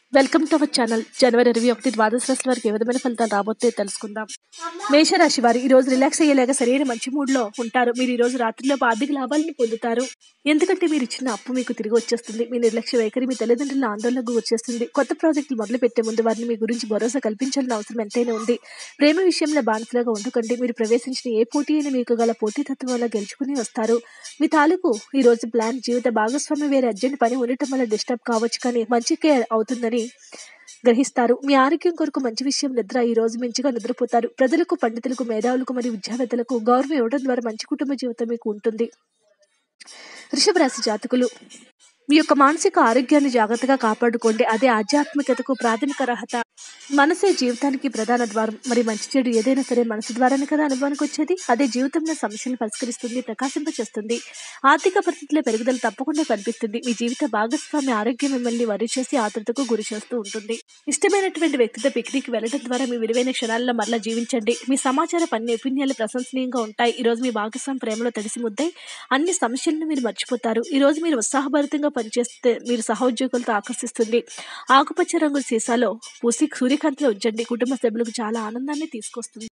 welcome to our channel జనవరి ఇరవై ఒకటి ద్వాదశ రాశుల వారికి ఏ విధమైన ఫలితాలు రాబోతే తెలుసుకుందాం మేషరాశి వారు ఈ రోజు రిలాక్స్ అయ్యేలాగా సరైన మంచి మూడ్ లో ఉంటారు మీరు ఈ రోజు రాత్రిలో ఆర్థిక లాభాలను పొందుతారు ఎందుకంటే మీరు ఇచ్చిన అప్పు మీకు తిరిగి వచ్చేస్తుంది మీ నిర్లక్ష్య వైఖరి మీ తల్లిదండ్రుల ఆందోళనకు వచ్చేస్తుంది కొత్త ప్రాజెక్టులు మొదలు పెట్టే ముందు వారిని మీ గురించి భరోసా కల్పించాల్సిన అవసరం ఎంతైనా ఉంది ప్రేమ విషయంలో బానిసలుగా ఉండకండి మీరు ప్రవేశించిన ఏ పోటీ అయినా మీకు గల పోటీతత్వం వల్ల గెలుచుకుని వస్తారు మీ తాలూకు ఈ రోజు ప్లాన్ జీవిత భాగస్వామి వేరే అర్జెంట్ పని ఉండటం వల్ల డిస్టర్బ్ కావచ్చు కానీ మంచికే అవుతుందని గ్రహిస్తారు మీ ఆరోగ్యం కొరకు మంచి విషయం నిద్ర ఈ రోజు మంచిగా నిద్రపోతారు ప్రజలకు పండితులకు మేధావులకు మరియు విద్యావేత్తలకు గౌరవం ఇవ్వడం ద్వారా మంచి కుటుంబ జీవితం మీకు ఉంటుంది వృషభ రాశి జాతకులు మీ యొక్క మానసిక ఆరోగ్యాన్ని జాగ్రత్తగా కాపాడుకోండి అదే ఆధ్యాత్మికతకు ప్రాథమిక అర్హత మనసే జీవితానికి ప్రధాన ద్వారం మరి మంచి చెడు ఏదైనా సరే మనసు ద్వారానే కదా అనుభవానికి వచ్చేది అదే జీవితంలో సమస్యలను పరిష్కరిస్తుంది ప్రకాశింపచేస్తుంది ఆర్థిక పరిస్థితుల పెరుగుదల తప్పకుండా కనిపిస్తుంది మీ జీవిత భాగస్వామి ఆరోగ్యం మిమ్మల్ని వరి చేసి ఆతృతకు గురి చేస్తూ ఉంటుంది ఇష్టమైనటువంటి వ్యక్తితో పిక్నిక్ వెళ్ళడం ద్వారా మీ విలువైన క్షణాల్లో మరలా జీవించండి మీ సమాచార పని నైపుణ్యాలు ప్రశంసనీయంగా ఉంటాయి ఈ రోజు మీ భాగస్వామి ప్రేమలో తడిసి ముద్దై అన్ని సమస్యలను మీరు మర్చిపోతారు ఈ రోజు మీరు ఉత్సాహభరితంగా పనిచేస్తే మీరు సహోద్యోగులతో ఆకర్షిస్తుంది ఆకుపచ్చ రంగు సీసాలో పూసి సూర్యకాంతిలో ఉంచండి కుటుంబ సభ్యులకు చాలా ఆనందాన్ని తీసుకొస్తుంది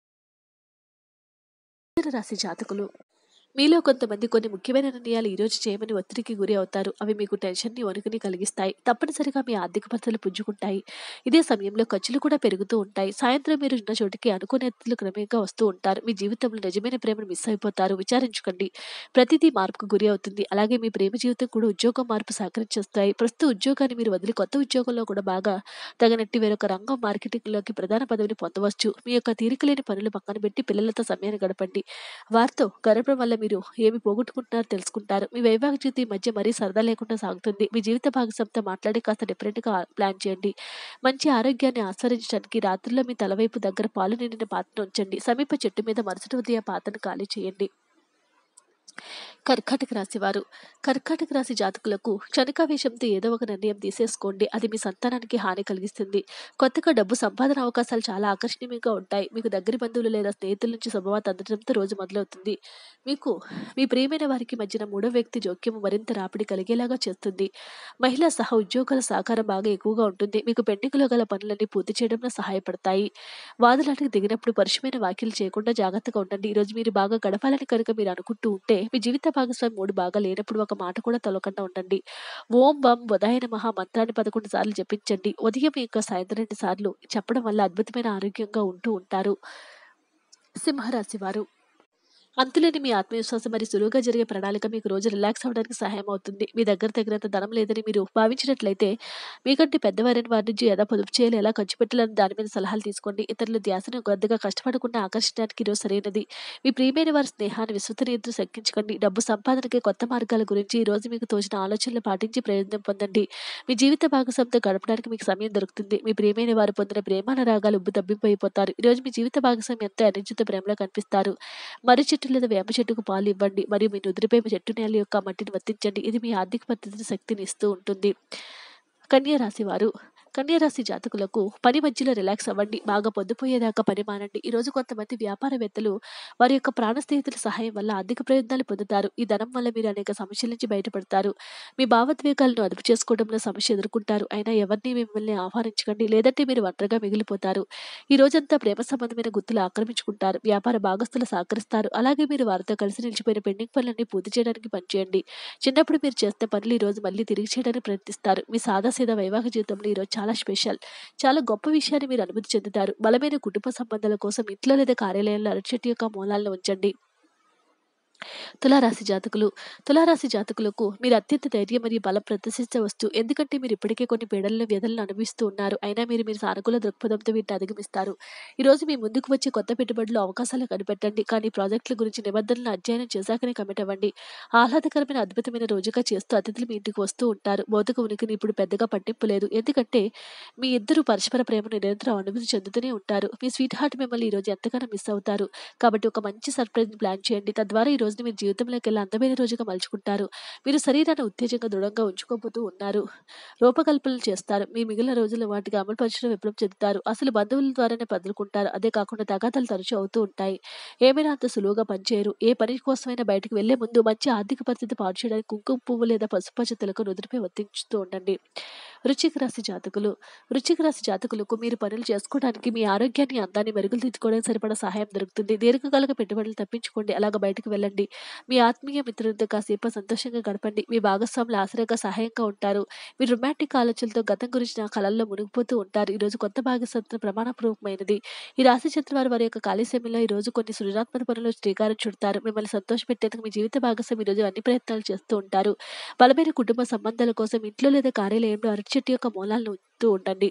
మకర రాశి జాతకులు మీలో కొంతమంది కొన్ని ముఖ్యమైన నిర్ణయాలు ఈ రోజు చేయమని ఒత్తిడికి గురి అవుతారు అవి మీకు టెన్షన్ని వణుకుని కలిగిస్తాయి తప్పనిసరిగా మీ ఆర్థిక పరిస్థితులు పుంజుకుంటాయి ఇదే సమయంలో ఖర్చులు కూడా పెరుగుతూ ఉంటాయి సాయంత్రం మీరు ఉన్న చోటికి అనుకునే అతిథులు క్రమేణంగా వస్తూ ఉంటారు మీ జీవితంలో నిజమైన ప్రేమను మిస్ అయిపోతారు విచారించుకోండి ప్రతిదీ మార్పుకు గురి అవుతుంది అలాగే మీ ప్రేమ జీవితం కూడా ఉద్యోగ మార్పు సహకరించేస్తాయి ప్రస్తుత ఉద్యోగాన్ని మీరు వదిలి కొత్త ఉద్యోగంలో కూడా బాగా తగినట్టు వేరొక రంగం మార్కెటింగ్లోకి ప్రధాన పదవిని పొందవచ్చు మీ యొక్క తీరికలేని పనులు పక్కన పెట్టి పిల్లలతో సమయాన్ని గడపండి వారితో గడపడం వల్ల మీరు ఏమి పోగొట్టుకుంటున్నారో తెలుసుకుంటారు మీ వైవాహిక జీవితం ఈ మధ్య మరీ సరదా లేకుండా సాగుతుంది మీ జీవిత భాగస్వామితో మాట్లాడి కాస్త డిఫరెంట్గా ప్లాన్ చేయండి మంచి ఆరోగ్యాన్ని ఆస్వాదించడానికి రాత్రిలో మీ తలవైపు దగ్గర పాలు నిండిన పాత్రను ఉంచండి సమీప చెట్టు మీద మరుసటి ఉదయం పాత్రను ఖాళీ చేయండి కర్కాటక రాశి వారు కర్కాటక రాశి జాతకులకు క్షణికావేశంతో ఏదో ఒక నిర్ణయం తీసేసుకోండి అది మీ సంతానానికి హాని కలిగిస్తుంది కొత్తగా డబ్బు సంపాదన అవకాశాలు చాలా ఆకర్షణీయంగా ఉంటాయి మీకు దగ్గర బంధువులు లేదా స్నేహితుల నుంచి శుభవార్త అందడంతో రోజు మొదలవుతుంది మీకు మీ ప్రియమైన వారికి మధ్యన మూడో వ్యక్తి జోక్యం మరింత రాపిడి కలిగేలాగా చేస్తుంది మహిళా సహ ఉద్యోగాల సహకారం బాగా ఎక్కువగా ఉంటుంది మీకు పెండింగ్లో గల పనులన్నీ పూర్తి చేయడంలో సహాయపడతాయి వాదులాటకు దిగినప్పుడు పరుషమైన వ్యాఖ్యలు చేయకుండా జాగ్రత్తగా ఉండండి ఈరోజు మీరు బాగా గడపాలని కనుక మీరు అనుకుంటూ ఉంటే మీ జీవిత భాగస్వామి మూడు బాగా లేనప్పుడు ఒక మాట కూడా తొలకుండా ఉండండి ఓం బం ఉదయన మహా మంత్రాన్ని పదకొండు సార్లు జపించండి ఉదయం ఇంకా సాయంత్రం రెండు సార్లు చెప్పడం వల్ల అద్భుతమైన ఆరోగ్యంగా ఉంటూ ఉంటారు సింహరాశి వారు అంతులేని మీ ఆత్మవిశ్వాసం మరి సులువుగా జరిగే ప్రణాళిక మీకు రోజు రిలాక్స్ అవ్వడానికి సహాయం అవుతుంది మీ దగ్గర తగినంత ధనం లేదని మీరు భావించినట్లయితే మీకంటే పెద్దవారైన వారి నుంచి ఎలా పొదుపు చేయాలి ఎలా ఖర్చు పెట్టాలని దాని మీద సలహాలు తీసుకోండి ఇతరుల ధ్యాసను కొద్దిగా కష్టపడకుండా ఆకర్షించడానికి ఈరోజు సరైనది మీ ప్రియమైన వారి స్నేహాన్ని విశ్వసనీయతను శంకించకండి డబ్బు సంపాదనకి కొత్త మార్గాల గురించి ఈ రోజు మీకు తోచిన ఆలోచనలు పాటించి ప్రయోజనం పొందండి మీ జీవిత భాగస్వామితో గడపడానికి మీకు సమయం దొరుకుతుంది మీ ప్రియమైన వారు పొందిన ప్రేమాన రాగాలు ఉబ్బు తబ్బింపైపోతారు ఈ రోజు మీ జీవిత భాగస్వామి ఎంతో అనిశ్చిత ప్రేమలో కనిపిస్తారు మర్రి చెట్టు లేదా వేప చెట్టుకు పాలు ఇవ్వండి మరియు మీ నుదిరిపై మీ చెట్టు నేల యొక్క మట్టిని వర్తించండి ఇది మీ ఆర్థిక పద్ధతిని శక్తిని ఇస్తూ ఉంటుంది కన్యా రాశి వారు కన్యా రాశి జాతకులకు పని మధ్యలో రిలాక్స్ అవ్వండి బాగా పొద్దుపోయేదాకా పని మానండి ఈ రోజు కొంతమంది వ్యాపారవేత్తలు వారి యొక్క ప్రాణ స్నేహితుల సహాయం వల్ల ఆర్థిక ప్రయోజనాలు పొందుతారు ఈ ధనం వల్ల మీరు అనేక సమస్యల నుంచి బయటపడతారు మీ భావోద్వేగాలను అదుపు చేసుకోవడంలో సమస్య ఎదుర్కొంటారు అయినా ఎవరిని మిమ్మల్ని ఆహ్వానించకండి లేదంటే మీరు ఒంటరిగా మిగిలిపోతారు ఈ రోజంతా ప్రేమ సంబంధమైన గుర్తులు ఆక్రమించుకుంటారు వ్యాపార భాగస్తులు సహకరిస్తారు అలాగే మీరు వారితో కలిసి నిలిచిపోయిన పెండింగ్ పనులన్నీ పూర్తి చేయడానికి పనిచేయండి చిన్నప్పుడు మీరు చేస్తే పనులు ఈ రోజు మళ్ళీ తిరిగి చేయడానికి ప్రయత్నిస్తారు మీ సాదాసీదా వైవాహిక జీవితంలో ఈరోజు చాలా స్పెషల్ చాలా గొప్ప విషయాన్ని మీరు అనుభూతి చెందుతారు బలమైన కుటుంబ సంబంధాల కోసం ఇంట్లో లేదా కార్యాలయంలో అరటి యొక్క మూలాలను ఉంచండి తులారాశి జాతకులు తులారాశి జాతకులకు మీరు అత్యంత ధైర్యం మరియు బలం ప్రదర్శించవచ్చు ఎందుకంటే మీరు ఇప్పటికే కొన్ని పీడలను వ్యధలను అనుభవిస్తూ ఉన్నారు అయినా మీరు మీరు సానుకూల దృక్పథంతో వీటిని అధిగమిస్తారు ఈ రోజు మీ ముందుకు వచ్చే కొత్త పెట్టుబడులు అవకాశాలు కనిపెట్టండి కానీ ప్రాజెక్టుల గురించి నిబంధనలను అధ్యయనం చేశాకనే కమిట్ అవ్వండి ఆహ్లాదకరమైన అద్భుతమైన రోజుగా చేస్తూ అతిథులు మీ ఇంటికి వస్తూ ఉంటారు భౌతిక ఉనికిని ఇప్పుడు పెద్దగా పట్టింపు లేదు ఎందుకంటే మీ ఇద్దరు పరస్పర ప్రేమను నిరంతరం అనుభూతి చెందుతూనే ఉంటారు మీ స్వీట్ హార్ట్ మిమ్మల్ని ఈ రోజు ఎంతగానో మిస్ అవుతారు కాబట్టి ఒక మంచి సర్ప్రైజ్ ప్లాన్ చేయండి తద్వారా ఈ రోజుని మీరు జీవితంలోకి వెళ్ళి అందమైన రోజుగా మలుచుకుంటారు మీరు శరీరాన్ని ఉత్తేజంగా దృఢంగా ఉంచుకోబోతూ ఉన్నారు రూపకల్పనలు చేస్తారు మీ మిగిలిన రోజుల్లో వాటికి అమలు పరచడం విప్లవం చెందుతారు అసలు బంధువుల ద్వారానే బదులుకుంటారు అదే కాకుండా తగాదాలు తరచూ అవుతూ ఉంటాయి ఏమైనా అంత సులువుగా పనిచేయరు ఏ పని కోసమైనా బయటకు వెళ్లే ముందు మంచి ఆర్థిక పరిస్థితి పాడు చేయడానికి కుంకుమ పువ్వు లేదా పసుపు పచ్చ తిలక నుదురుపై వర్తించుతూ ఉండండి వృశ్చిక రాశి జాతకులు వృశ్చిక రాశి జాతకులకు మీరు పనులు చేసుకోవడానికి మీ ఆరోగ్యాన్ని అందాన్ని మెరుగుదిద్దుకోవడానికి సరిపడా సహాయం దొరుకుతుంది దీర్ఘకాలిక పెట్టుబడులు తప్పించుకోండి అలాగ బయటకు వెళ్ళండి మీ ఆత్మీయ మిత్రులతో కాసేపు సంతోషంగా గడపండి మీ భాగస్వాములు ఆసరాగా సహాయంగా ఉంటారు మీ రొమాంటిక్ ఆలోచనలతో గతం గురించి నా కళల్లో మునిగిపోతూ ఉంటారు ఈ రోజు కొత్త భాగస్వామ్యం ప్రమాణపూర్వకమైనది ఈ రాశి చక్ర వారి వారి యొక్క ఖాళీ సమయంలో ఈ రోజు కొన్ని సృజనాత్మక పనులు శ్రీకారం చుడతారు మిమ్మల్ని సంతోషపెట్టేందుకు మీ జీవిత భాగస్వామి ఈ రోజు అన్ని ప్రయత్నాలు చేస్తూ ఉంటారు బలమైన కుటుంబ సంబంధాల కోసం ఇంట్లో లేదా కార్యాలయంలో అరటి చెట్టు యొక్క మూలాలను ఉంచుతూ ఉండండి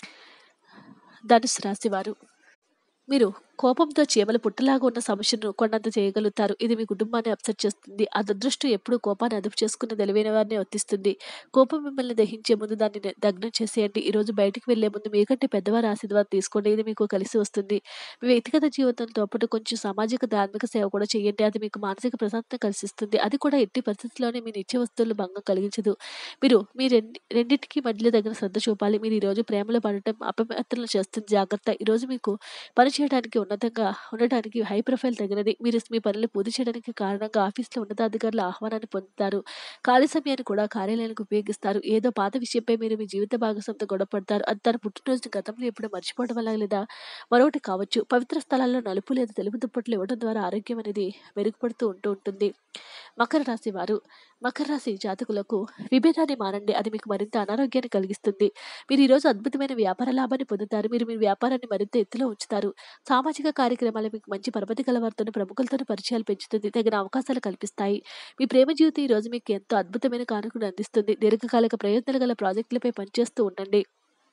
ధనుసు రాశి వారు మీరు కోపంతో చీమల పుట్టలాగా ఉన్న సమస్యను కొండంత చేయగలుగుతారు ఇది మీ కుటుంబాన్ని అప్సెట్ చేస్తుంది ఆ దురదృష్టం ఎప్పుడూ కోపాన్ని అదుపు చేసుకున్న తెలివైన వారిని వర్తిస్తుంది కోపం మిమ్మల్ని దహించే ముందు దాన్ని ని- దగ్నం చేసేయండి ఈ రోజు బయటికి వెళ్లే ముందు మీకంటే పెద్దవారి ఆశీర్వాదం తీసుకోండి ఇది మీకు కలిసి వస్తుంది మీ వ్యక్తిగత జీవితంతో పాటు కొంచెం సామాజిక ధార్మిక సేవ కూడా చేయండి అది మీకు మానసిక ప్రశాంతత కలిసిస్తుంది అది కూడా ఎట్టి పరిస్థితుల్లోనే మీ నిత్య వస్తువులు భంగం కలిగించదు మీరు మీ రెండి రెండింటికి మధ్యలో తగిన శ్రద్ధ చూపాలి మీరు ఈ రోజు ప్రేమలో పడటం అపమిత్రులు చేస్తుంది జాగ్రత్త ఈ రోజు మీకు పని చేయడానికి ఉన్నతంగా ఉండటానికి హై ప్రొఫైల్ తగినది మీరు మీ పనులు పూర్తి చేయడానికి కారణంగా ఆఫీస్లో ఉన్నతాధికారుల ఆహ్వానాన్ని పొందుతారు ఖాళీ సమయాన్ని కూడా కార్యాలయానికి ఉపయోగిస్తారు ఏదో పాత విషయంపై మీరు మీ జీవిత భాగస్వామితో గొడవపడతారు అది తన పుట్టినరోజు గతంలో ఎప్పుడు మర్చిపోవడం వల్ల లేదా మరొకటి కావచ్చు పవిత్ర స్థలాల్లో నలుపు లేదా తెలుపు దుప్పట్లు ఇవ్వడం ద్వారా ఆరోగ్యం అనేది మెరుగుపడుతూ ఉంటూ ఉంటుంది మకర రాశి వారు మకర రాశి జాతకులకు విభేదాన్ని మానండి అది మీకు మరింత అనారోగ్యాన్ని కలిగిస్తుంది మీరు ఈరోజు అద్భుతమైన వ్యాపార లాభాన్ని పొందుతారు మీరు మీ వ్యాపారాన్ని మరింత ఎత్తులో ఉంచుతారు సామాజిక కార్యక్రమాలు మీకు మంచి పరపతి గల వారితో ప్రముఖులతో పరిచయాలు పెంచుతుంది తగిన అవకాశాలు కల్పిస్తాయి మీ ప్రేమ జీవితం ఈ రోజు మీకు ఎంతో అద్భుతమైన కానుకను అందిస్తుంది దీర్ఘకాలిక ప్రయోజనాలు గల ప్రాజెక్టులపై పనిచేస్తూ ఉండండి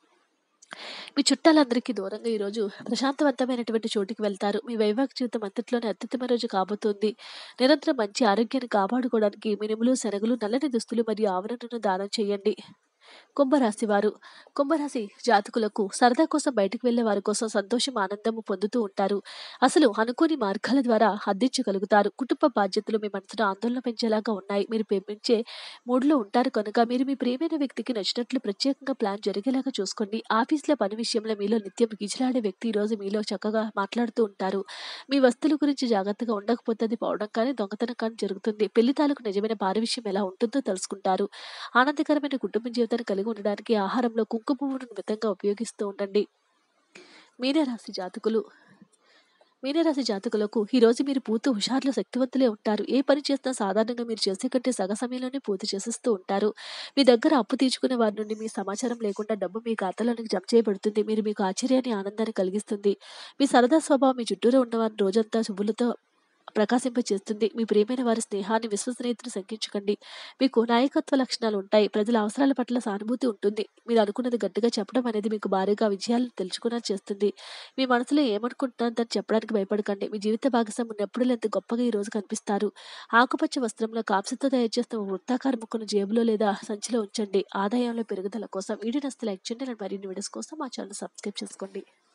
మీ చుట్టాలందరికీ దూరంగా ఈరోజు ప్రశాంతవంతమైనటువంటి చోటుకి వెళ్తారు మీ వైవాహిక జీవితం అంతట్లోనే అత్యుత్తమ రోజు కాబోతోంది నిరంతరం మంచి ఆరోగ్యాన్ని కాపాడుకోవడానికి మినుములు శనగలు నల్లని దుస్తులు మరియు ఆవరణను దానం చేయండి కుంభరాశి వారు కుంభరాశి జాతకులకు సరదా కోసం బయటకు వెళ్లే వారి కోసం సంతోషం ఆనందము పొందుతూ ఉంటారు అసలు అనుకోని మార్గాల ద్వారా అందించగలుగుతారు కుటుంబ బాధ్యతలు మీ మనసులో ఆందోళన పెంచేలాగా ఉన్నాయి మీరు పెంచే మూడ్లో ఉంటారు కనుక మీరు మీ ప్రియమైన వ్యక్తికి నచ్చినట్లు ప్రత్యేకంగా ప్లాన్ జరిగేలాగా చూసుకోండి ఆఫీస్లో పని విషయంలో మీలో నిత్యం గిజిలాడే వ్యక్తి ఈ రోజు మీలో చక్కగా మాట్లాడుతూ ఉంటారు మీ వస్తువుల గురించి జాగ్రత్తగా ఉండకపోతే అది పోవడం కానీ దొంగతనం కానీ జరుగుతుంది పెళ్లి తాలూకు నిజమైన భార్య విషయం ఎలా ఉంటుందో తెలుసుకుంటారు ఆనందకరమైన కుటుంబ జీవితాన్ని కలిగి ఉండడానికి ఆహారంలో కుంకుమ పువ్వును మితంగా ఉపయోగిస్తూ ఉండండి మీనరాశి జాతకులు మీనరాశి జాతకులకు ఈ రోజు మీరు పూర్తి హుషారులో శక్తివంతులే ఉంటారు ఏ పని చేసినా సాధారణంగా మీరు చేసే కంటే సగ సమయంలోనే పూర్తి చేసేస్తూ ఉంటారు మీ దగ్గర అప్పు తీర్చుకునే వారి నుండి మీ సమాచారం లేకుండా డబ్బు మీ ఖాతాలోనికి జమ చేయబడుతుంది మీరు మీకు ఆశ్చర్యాన్ని ఆనందాన్ని కలిగిస్తుంది మీ సరదా స్వభావం మీ చుట్టూరా ఉన్నవారిని రోజంతా శుభులతో ప్రకాశింపచేస్తుంది మీ ప్రియమైన వారి స్నేహాన్ని విశ్వసనీయతను శంకించకండి మీకు నాయకత్వ లక్షణాలు ఉంటాయి ప్రజల అవసరాల పట్ల సానుభూతి ఉంటుంది మీరు అనుకున్నది గట్టిగా చెప్పడం అనేది మీకు భారీగా విజయాలను తెలుసుకున్నా చేస్తుంది మీ మనసులో ఏమనుకుంటున్నారో దాన్ని చెప్పడానికి భయపడకండి మీ జీవిత భాగస్వామి ఉన్నప్పుడు ఎంత గొప్పగా ఈ రోజు కనిపిస్తారు ఆకుపచ్చ వస్త్రంలో కాప్సతో తయారు చేసిన ఒక వృత్తాకార ముక్కను జేబులో లేదా సంచిలో ఉంచండి ఆదాయంలో పెరుగుదల కోసం వీడియో నస్తే లైక్ చేయండి మరిన్ని వీడియోస్ కోసం మా ఛానల్ సబ్స్క్రైబ్ చేసుకోండి